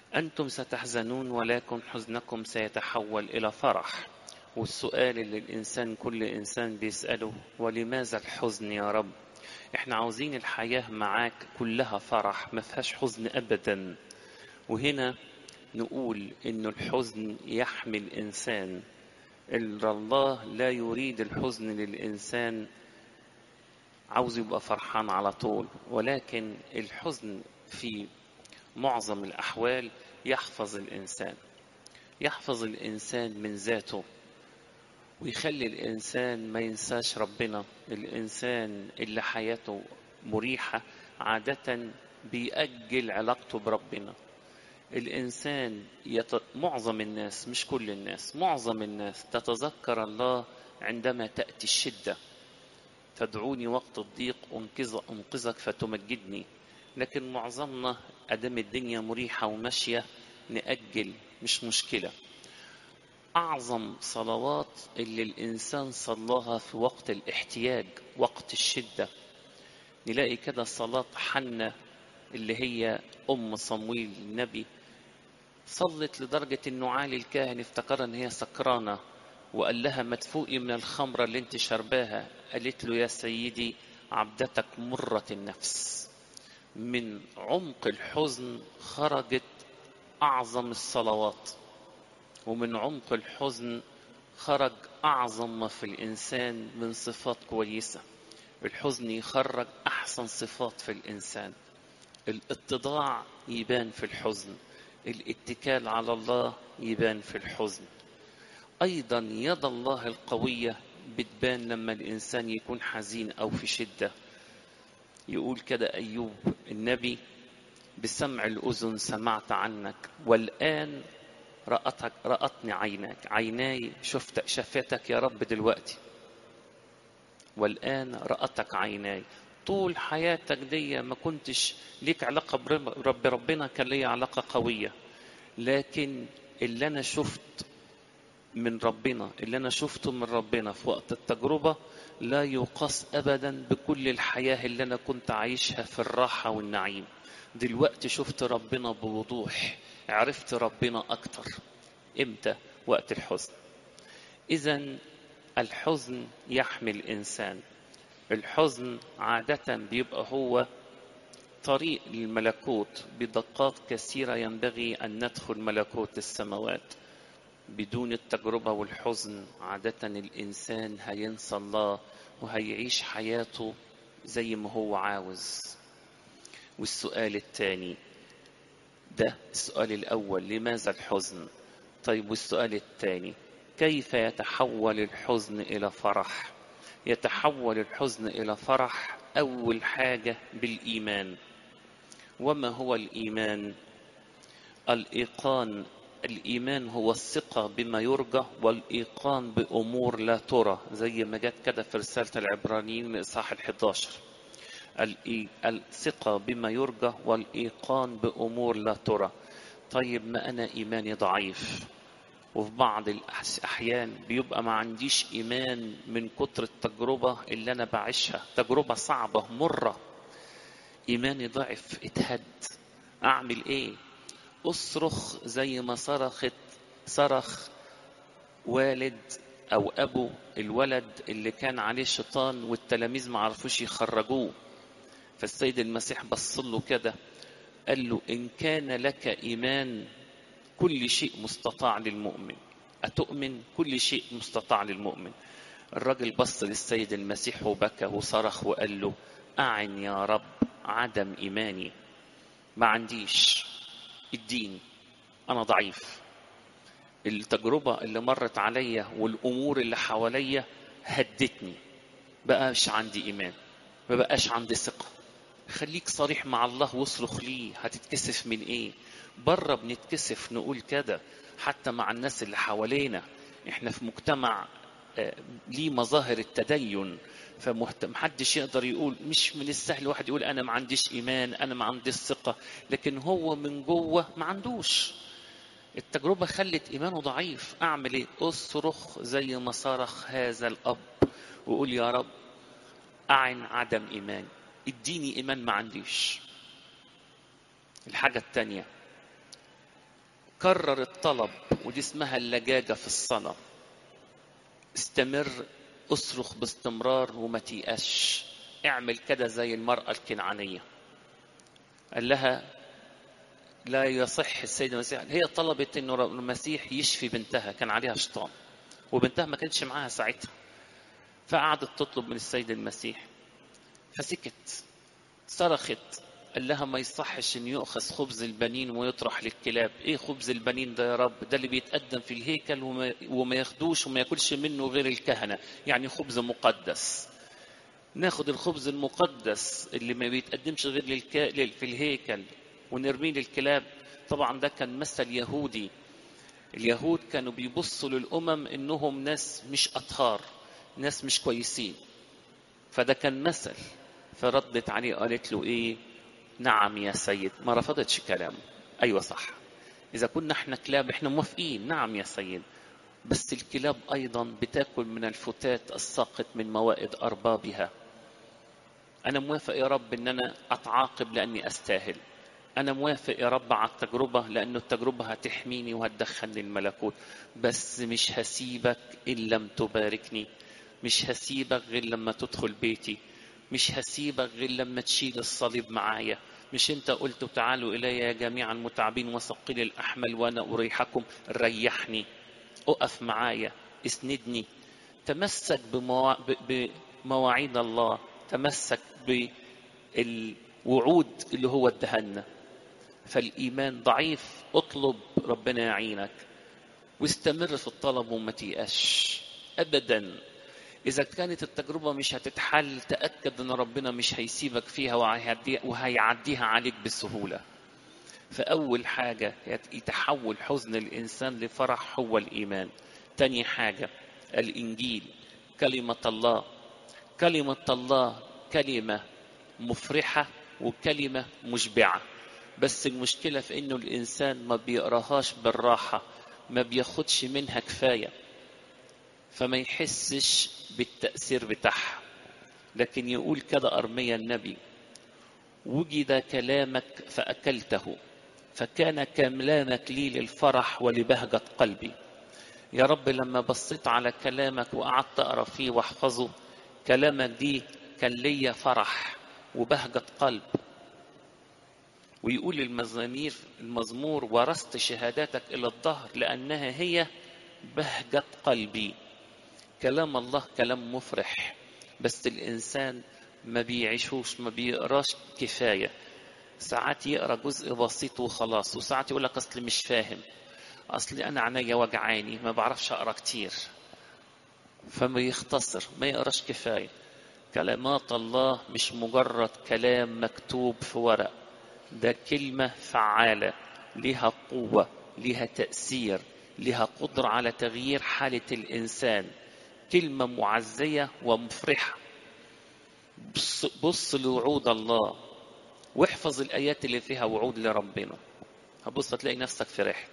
أنتم ستحزنون ولكن حزنكم سيتحول إلى فرح والسؤال اللي الإنسان كل إنسان بيسأله ولماذا الحزن يا رب احنا عاوزين الحياة معاك كلها فرح ما فيهاش حزن أبدا وهنا نقول إنه الحزن يحمي الإنسان إلا الله لا يريد الحزن للإنسان عاوز يبقى فرحان على طول ولكن الحزن في معظم الأحوال يحفظ الإنسان يحفظ الإنسان من ذاته ويخلي الإنسان ما ينساش ربنا الإنسان اللي حياته مريحة عادة بيأجل علاقته بربنا الإنسان يت... معظم الناس مش كل الناس معظم الناس تتذكر الله عندما تأتي الشدة تدعوني وقت الضيق أنقذ أنقذك فتمجدني لكن معظمنا أدام الدنيا مريحة وماشية نأجل مش مشكلة أعظم صلوات اللي الإنسان صلاها في وقت الاحتياج وقت الشدة نلاقي كده صلاة حنة اللي هي أم صمويل النبي صلت لدرجة إنه عالي الكاهن افتكر إن هي سكرانة وقال لها ما تفوقي من الخمرة اللي انت شرباها قالت له يا سيدي عبدتك مرة النفس من عمق الحزن خرجت أعظم الصلوات ومن عمق الحزن خرج أعظم ما في الإنسان من صفات كويسة الحزن يخرج أحسن صفات في الإنسان الاتضاع يبان في الحزن الاتكال على الله يبان في الحزن أيضا يد الله القوية بتبان لما الإنسان يكون حزين أو في شدة يقول كده أيوب النبي بسمع الأذن سمعت عنك والآن رأتك رأتني عيناك عيناي شفت شفتك يا رب دلوقتي والآن رأتك عيناي طول حياتك دي ما كنتش ليك علاقة برب ربنا كان لي علاقة قوية لكن اللي أنا شفت من ربنا اللي أنا شفته من ربنا في وقت التجربة لا يقاس أبدا بكل الحياة اللي أنا كنت عايشها في الراحة والنعيم دلوقتي شفت ربنا بوضوح عرفت ربنا أكتر إمتى وقت الحزن إذا الحزن يحمي الإنسان الحزن عادة بيبقى هو طريق للملكوت بدقات كثيرة ينبغي أن ندخل ملكوت السماوات بدون التجربة والحزن عادة الإنسان هينسى الله وهيعيش حياته زي ما هو عاوز والسؤال الثاني ده السؤال الأول لماذا الحزن طيب والسؤال الثاني كيف يتحول الحزن إلى فرح يتحول الحزن إلى فرح أول حاجة بالإيمان وما هو الإيمان الإيقان الإيمان هو الثقة بما يرجى والإيقان بأمور لا ترى زي ما جت كده في رسالة العبرانيين من إصحاح ال11 الثقة بما يرجى والإيقان بأمور لا ترى طيب ما أنا إيماني ضعيف وفي بعض الأحيان بيبقى ما عنديش إيمان من كتر التجربة اللي أنا بعيشها تجربة صعبة مرة إيماني ضعف اتهد أعمل إيه أصرخ زي ما صرخت صرخ والد أو أبو الولد اللي كان عليه شيطان والتلاميذ ما عرفوش يخرجوه فالسيد المسيح بص له كده قال له إن كان لك إيمان كل شيء مستطاع للمؤمن أتؤمن كل شيء مستطاع للمؤمن الراجل بص للسيد المسيح وبكى وصرخ وقال له أعن يا رب عدم إيماني ما عنديش الدين أنا ضعيف التجربة اللي مرت عليا والأمور اللي حواليا هدتني بقاش عندي إيمان ما بقاش عندي ثقة خليك صريح مع الله واصرخ ليه هتتكسف من ايه بره بنتكسف نقول كده حتى مع الناس اللي حوالينا احنا في مجتمع ليه مظاهر التدين فمحدش يقدر يقول مش من السهل واحد يقول انا ما عنديش ايمان انا ما عنديش ثقه لكن هو من جوه ما عندوش التجربه خلت ايمانه ضعيف اعمل ايه اصرخ زي ما صرخ هذا الاب وقول يا رب اعن عدم ايماني اديني ايمان ما عنديش الحاجه الثانيه كرر الطلب ودي اسمها اللجاجة في الصلاة استمر اصرخ باستمرار وما تيأسش اعمل كده زي المرأة الكنعانية قال لها لا يصح السيد المسيح هي طلبت انه المسيح يشفي بنتها كان عليها شيطان وبنتها ما كانتش معاها ساعتها فقعدت تطلب من السيد المسيح فسكت صرخت قال لها ما يصحش ان يؤخذ خبز البنين ويطرح للكلاب ايه خبز البنين ده يا رب ده اللي بيتقدم في الهيكل وما, وما ياخدوش وما ياكلش منه غير الكهنه يعني خبز مقدس ناخد الخبز المقدس اللي ما بيتقدمش غير للك... في الهيكل ونرميه للكلاب طبعا ده كان مثل يهودي اليهود كانوا بيبصوا للامم انهم ناس مش اطهار ناس مش كويسين فده كان مثل فردت عليه قالت له ايه نعم يا سيد ما رفضتش كلامه ايوه صح اذا كنا احنا كلاب احنا موافقين نعم يا سيد بس الكلاب ايضا بتاكل من الفتات الساقط من موائد اربابها انا موافق يا رب ان انا اتعاقب لاني استاهل انا موافق يا رب على التجربه لانه التجربه هتحميني وهتدخلني الملكوت بس مش هسيبك ان لم تباركني مش هسيبك غير لما تدخل بيتي مش هسيبك غير لما تشيل الصليب معايا مش انت قلت تعالوا الي يا جميع المتعبين وثقل الاحمل وانا اريحكم ريحني اقف معايا اسندني تمسك بموا... بمواعيد الله تمسك بالوعود اللي هو ادهنا فالايمان ضعيف اطلب ربنا يعينك واستمر في الطلب وما تيأسش ابدا إذا كانت التجربة مش هتتحل تأكد إن ربنا مش هيسيبك فيها وهيعديها عليك بسهولة. فأول حاجة يتحول حزن الإنسان لفرح هو الإيمان. تاني حاجة الإنجيل كلمة الله. كلمة الله كلمة مفرحة وكلمة مشبعة. بس المشكلة في إنه الإنسان ما بيقراهاش بالراحة ما بياخدش منها كفاية فما يحسش بالتأثير بتاعها لكن يقول كده أرميا النبي وجد كلامك فأكلته فكان كلامك لي للفرح ولبهجة قلبي يا رب لما بصيت على كلامك وقعدت أقرأ فيه واحفظه كلامك دي كان ليا فرح وبهجة قلب ويقول المزامير المزمور ورثت شهاداتك إلى الظهر لأنها هي بهجة قلبي كلام الله كلام مفرح بس الإنسان ما بيعيشوش ما بيقراش كفاية ساعات يقرا جزء بسيط وخلاص وساعات يقول لك أصل مش فاهم أصل أنا عينيا وجعاني ما بعرفش أقرا كتير فما يختصر ما يقراش كفاية كلمات الله مش مجرد كلام مكتوب في ورق ده كلمة فعالة لها قوة لها تأثير لها قدرة على تغيير حالة الإنسان كلمة معزية ومفرحة بص, بص لوعود الله واحفظ الآيات اللي فيها وعود لربنا هبص هتلاقي نفسك فرحت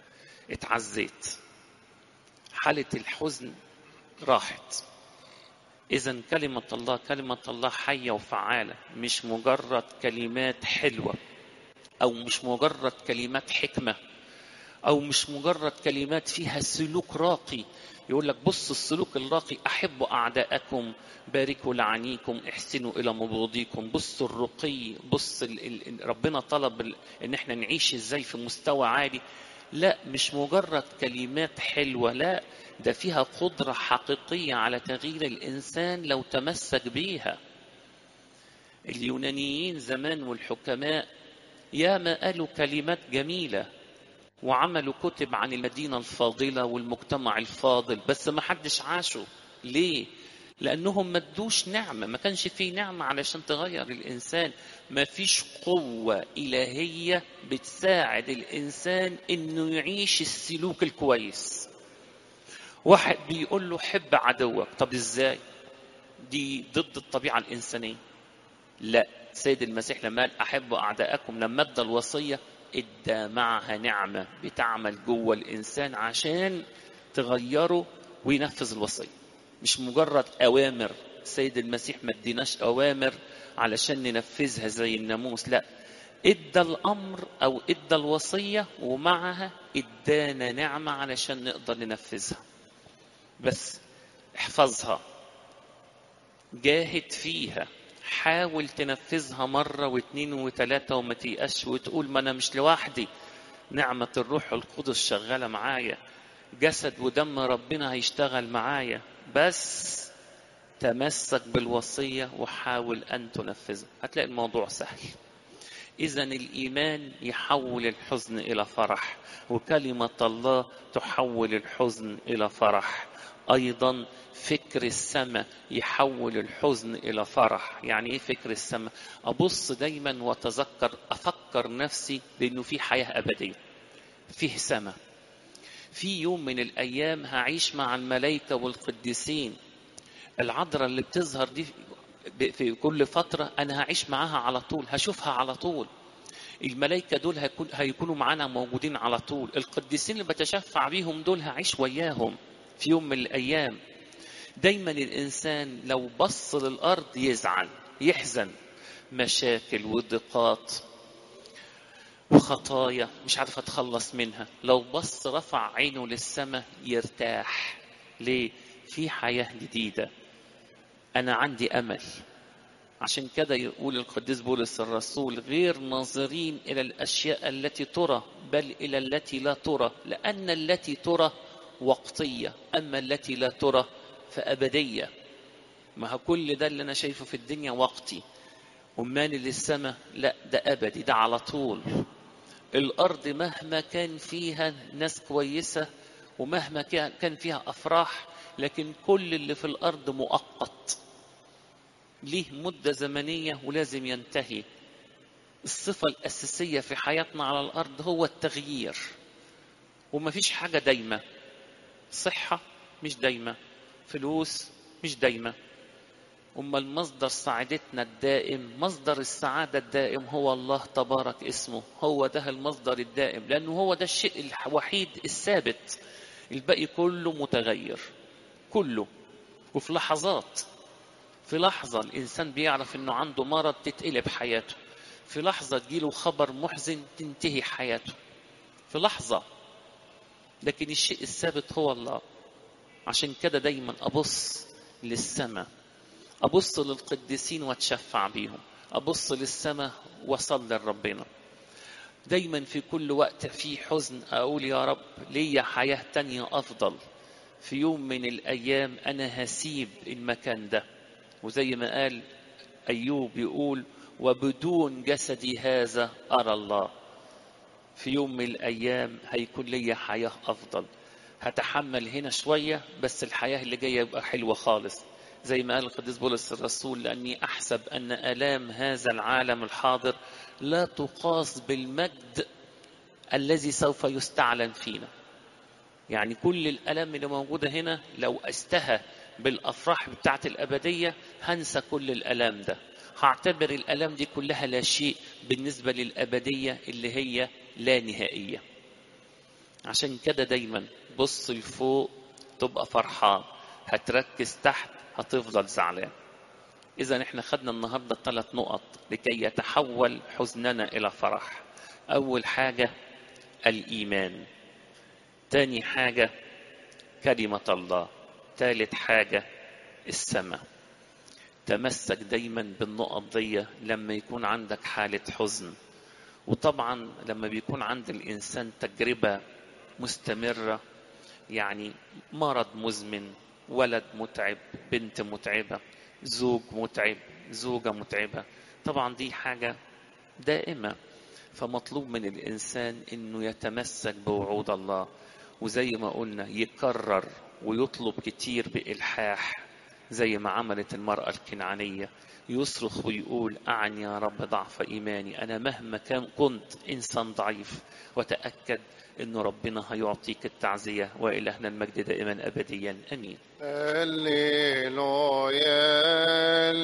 اتعزيت حالة الحزن راحت إذا كلمة الله كلمة الله حية وفعالة مش مجرد كلمات حلوة أو مش مجرد كلمات حكمة أو مش مجرد كلمات فيها سلوك راقي يقول لك بص السلوك الراقي أحبوا أعداءكم باركوا لعنيكم احسنوا إلى مبغضيكم بص الرقي بص ال ال ربنا طلب ال إن احنا نعيش إزاي في مستوى عالي لا مش مجرد كلمات حلوة لا ده فيها قدرة حقيقية على تغيير الإنسان لو تمسك بيها اليونانيين زمان والحكماء ياما قالوا كلمات جميلة وعملوا كتب عن المدينة الفاضلة والمجتمع الفاضل بس ما حدش عاشه ليه؟ لأنهم ما ادوش نعمة ما كانش فيه نعمة علشان تغير الإنسان ما فيش قوة إلهية بتساعد الإنسان إنه يعيش السلوك الكويس واحد بيقول له حب عدوك طب إزاي دي ضد الطبيعة الإنسانية لا سيد المسيح لما قال أحبوا أعداءكم لما ادى الوصية ادى معها نعمة بتعمل جوه الإنسان عشان تغيره وينفذ الوصية مش مجرد أوامر سيد المسيح ما اديناش أوامر علشان ننفذها زي الناموس لا ادى الامر او ادى الوصيه ومعها ادانا نعمه علشان نقدر ننفذها بس احفظها جاهد فيها حاول تنفذها مرة واثنين وثلاثة وما تيأسش وتقول ما أنا مش لوحدي نعمة الروح القدس شغالة معايا جسد ودم ربنا هيشتغل معايا بس تمسك بالوصية وحاول أن تنفذها هتلاقي الموضوع سهل إذا الإيمان يحول الحزن إلى فرح وكلمة الله تحول الحزن إلى فرح أيضا فكر السماء يحول الحزن إلى فرح يعني إيه فكر السماء أبص دايما وأتذكر أفكر نفسي بأنه في حياة أبدية فيه سماء في يوم من الأيام هعيش مع الملائكة والقديسين العذراء اللي بتظهر دي في كل فترة أنا هعيش معاها على طول هشوفها على طول الملائكة دول هيكون هيكونوا معانا موجودين على طول القديسين اللي بتشفع بيهم دول هعيش وياهم في يوم من الأيام دايما الإنسان لو بص للأرض يزعل يحزن مشاكل وضيقات وخطايا مش عارف اتخلص منها لو بص رفع عينه للسماء يرتاح ليه في حياة جديدة أنا عندي أمل عشان كده يقول القديس بولس الرسول غير ناظرين إلى الأشياء التي ترى بل إلى التي لا ترى لأن التي ترى وقتية أما التي لا ترى فأبدية ما هو كل ده اللي أنا شايفه في الدنيا وقتي أمال للسماء لا ده أبدي ده على طول الأرض مهما كان فيها ناس كويسة ومهما كان فيها أفراح لكن كل اللي في الأرض مؤقت ليه مدة زمنية ولازم ينتهي الصفة الأساسية في حياتنا على الأرض هو التغيير ومفيش حاجة دايمة صحة مش دايمة فلوس مش دايمة أما المصدر سعادتنا الدائم مصدر السعادة الدائم هو الله تبارك اسمه هو ده المصدر الدائم لأنه هو ده الشيء الوحيد الثابت الباقي كله متغير كله وفي لحظات في لحظة الإنسان بيعرف إنه عنده مرض تتقلب حياته في لحظة تجيله خبر محزن تنتهي حياته في لحظة لكن الشيء الثابت هو الله عشان كده دايما أبص للسماء أبص للقديسين وأتشفع بيهم أبص للسماء وأصلي لربنا دايما في كل وقت في حزن أقول يا رب ليا حياة تانية أفضل في يوم من الأيام أنا هسيب المكان ده وزي ما قال أيوب يقول وبدون جسدي هذا أرى الله في يوم من الأيام هيكون ليا حياة أفضل هتحمل هنا شوية بس الحياة اللي جاية يبقى حلوة خالص زي ما قال القديس بولس الرسول لأني أحسب أن آلام هذا العالم الحاضر لا تقاس بالمجد الذي سوف يستعلن فينا يعني كل الألم اللي موجودة هنا لو أستهى بالأفراح بتاعت الأبدية هنسى كل الألام ده هعتبر الألام دي كلها لا شيء بالنسبة للأبدية اللي هي لا نهائية عشان كده دايما بص لفوق تبقى فرحان هتركز تحت هتفضل زعلان إذا احنا خدنا النهاردة ثلاث نقط لكي يتحول حزننا إلى فرح أول حاجة الإيمان تاني حاجة كلمة الله ثالث حاجة السماء تمسك دايما بالنقط دي لما يكون عندك حالة حزن وطبعا لما بيكون عند الإنسان تجربة مستمرة يعني مرض مزمن ولد متعب بنت متعبة زوج متعب زوجة متعبة طبعا دي حاجة دائمة فمطلوب من الإنسان أنه يتمسك بوعود الله وزي ما قلنا يكرر ويطلب كتير بإلحاح زي ما عملت المرأة الكنعانية يصرخ ويقول أعني يا رب ضعف إيماني أنا مهما كان كنت إنسان ضعيف وتأكد أن ربنا هيعطيك التعزية وإلهنا المجد دائما أبديا أمين هللويا